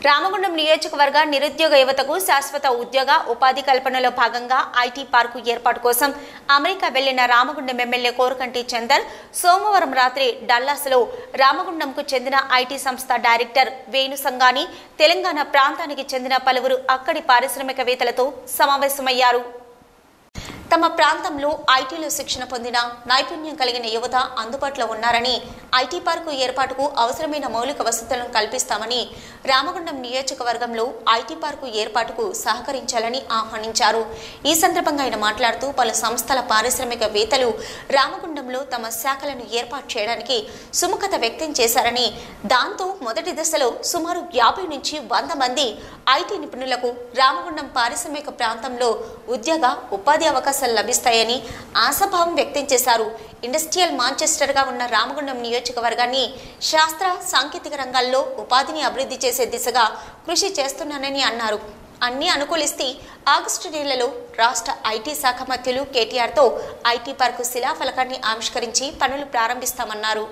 రామగుండం నియోజకవర్గ నిరుద్యోగ యువతకు శాశ్వత ఉద్యోగ ఉపాధి కల్పనలో భాగంగా ఐటీ పార్కు ఏర్పాటు కోసం అమెరికా వెళ్లిన రామగుండం ఎమ్మెల్యే కోరకంటి చందర్ సోమవారం రాత్రి డల్లాస్లో రామగుండంకు చెందిన ఐటీ సంస్థ డైరెక్టర్ వేణు సంగాని తెలంగాణ ప్రాంతానికి చెందిన పలువురు అక్కడి పారిశ్రామికవేత్తలతో సమావేశమయ్యారు తమ ప్రాంతంలో ఐటీలో శిక్షణ పొందిన నైపుణ్యం కలిగిన యువత అందుబాటులో ఉన్నారని ఐటీ పార్కు ఏర్పాటుకు అవసరమైన మౌలిక వసతులను కల్పిస్తామని రామగుండం నియోజకవర్గంలో ఐటీ పార్కు ఏర్పాటుకు సహకరించాలని ఆహ్వానించారు ఈ సందర్భంగా ఆయన మాట్లాడుతూ పలు సంస్థల పారిశ్రామికవేత్తలు రామగుండంలో తమ శాఖలను ఏర్పాటు చేయడానికి సుముఖత వ్యక్తం చేశారని దాంతో మొదటి దశలో సుమారు యాభై నుంచి వంద మంది ఐటీ నిపుణులకు రామగుండం పారిశ్రామిక ప్రాంతంలో ఉద్యోగ ఉపాధి అవకాశాలు లభిస్తాయని ఆశాభావం వ్యక్తం చేశారు ఇండస్ట్రియల్ మాంచెస్టర్గా ఉన్న రామగుండం నియోజకవర్గాన్ని శాస్త్ర సాంకేతిక రంగాల్లో ఉపాధిని అభివృద్ధి చేసే దిశగా కృషి చేస్తున్నానని అన్నారు అన్ని అనుకూలిస్తే ఆగస్టు నెలలో రాష్ట్ర ఐటీ శాఖ మంత్రులు కేటీఆర్తో ఐటీ పార్కు శిలాఫలకాన్ని ఆవిష్కరించి పనులు ప్రారంభిస్తామన్నారు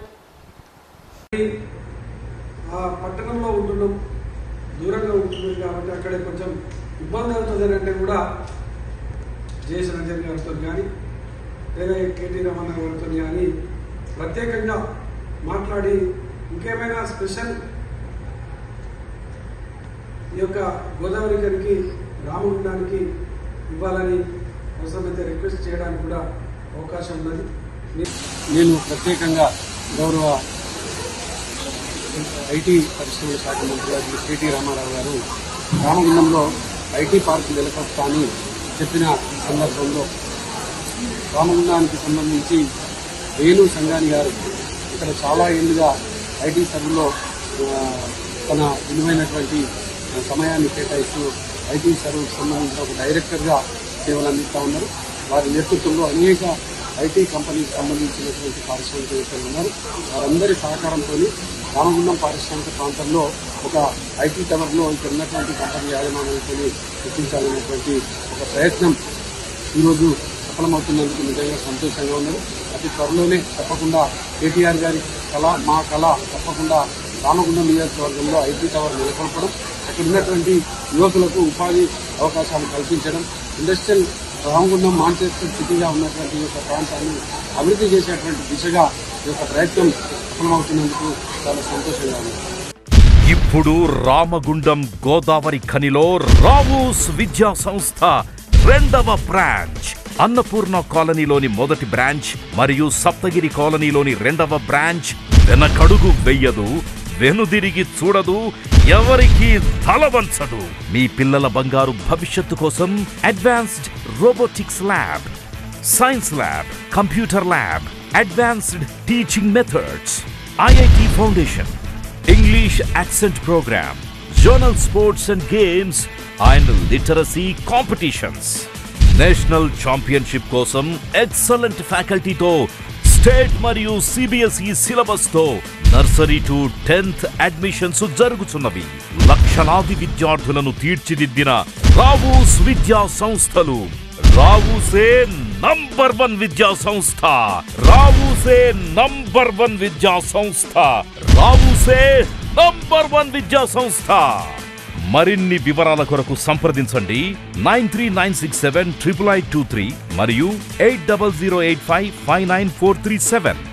ఆ పట్టణంలో ఉంటున్నాం దూరంగా ఉంటున్నాం కాబట్టి అక్కడ కొంచెం ఇబ్బంది అవుతుంది అంటే కూడా జేఎస్ రంజన్ గారితో కానీ లేదా కేటీ రమణ గారితో కానీ ప్రత్యేకంగా మాట్లాడి ఇంకేమైనా స్పెషల్ ఈ యొక్క గోదావరి గారికి రామగుండానికి ఇవ్వాలని అవసరమైతే రిక్వెస్ట్ చేయడానికి కూడా అవకాశం ఉన్నది నేను ప్రత్యేకంగా గౌరవ ఐటీ పరిశ్రమల శాఖ మంత్రి గారు కేటీ రామారావు గారు రామగుండంలో ఐటీ పార్క్ నెలకొస్తా అని చెప్పిన సందర్భంలో రామగుండానికి సంబంధించి వేణు సంగాని గారు ఇక్కడ చాలా ఏళ్ళుగా ఐటీ సర్వీలో తన విలువైనటువంటి ఆ, సమయాన్ని కేటాయిస్తూ ఐటీ సర్వీకి సంబంధించిన ఒక డైరెక్టర్గా సేవలు అందిస్తూ ఉన్నారు వారి నేతృత్వంలో అనేక ఐటీ కంపెనీకి సంబంధించినటువంటి పారిశ్రామికవేత్తలు ఉన్నారు వారందరి సహకారంతో రామగుండం పారిశ్రామిక ప్రాంతంలో ఒక ఐటీ టవర్లో ఇక్కడ ఉన్నటువంటి కంపెనీ యాజమాన్యాలతో గుర్తించాలనేటువంటి ఒక ప్రయత్నం ఈరోజు సఫలమవుతున్నందుకు నిజంగా సంతోషంగా ఉన్నది అతి త్వరలోనే తప్పకుండా కేటీఆర్ గారి కళ మా కళ తప్పకుండా రామగుండం నియోజకవర్గంలో ఐటీ టవర్ నెలకొల్పడం అక్కడ ఉన్నటువంటి యువకులకు ఉపాధి అవకాశాలు కల్పించడం ఇండస్ట్రియల్ రామగుండం మాంచెస్టర్ సిటీగా ఉన్నటువంటి ఈ యొక్క ప్రాంతాన్ని అభివృద్ధి చేసేటువంటి దిశగా ఈ యొక్క ప్రయత్నం సఫలమవుతున్నందుకు చాలా సంతోషంగా ఉంది ఇప్పుడు రామగుండం గోదావరి ఖనిలో రావూస్ విద్యా సంస్థ రెండవ బ్రాంచ్ అన్నపూర్ణ కాలనీలోని మొదటి బ్రాంచ్ మరియు సప్తగిరి కాలనీలోని రెండవ బ్రాంచ్ వెనకడుగు వెయ్యదు వెనుదిరిగి చూడదు ఎవరికి తల వంచదు మీ పిల్లల బంగారు భవిష్యత్తు కోసం advanced robotics lab science lab computer lab advanced teaching methods IIT foundation English accent program, journal sports and games, and literacy competitions. National championship కోసం ఎక్సలెంట్ ఫ్యాకల్టీతో స్టేట్ మరియు సిబిఎస్ఈ సిలబస్ తో నర్సరీ టు టెన్త్ అడ్మిషన్స్ జరుగుతున్నవి లక్షలాది విద్యార్థులను తీర్చిదిద్దిన రావూస్ విద్యా సంస్థలు రావుసే నంబర్ వన్ విద్యా సంస్థ రావుసే నంబర్ వన్ విద్యా సంస్థ రావుసే నంబర్ వన్ విద్యా సంస్థ మరిన్ని వివరాల కొరకు సంప్రదించండి nine three nine six seven triple eight two three మరియు eight double zero eight five five nine four three seven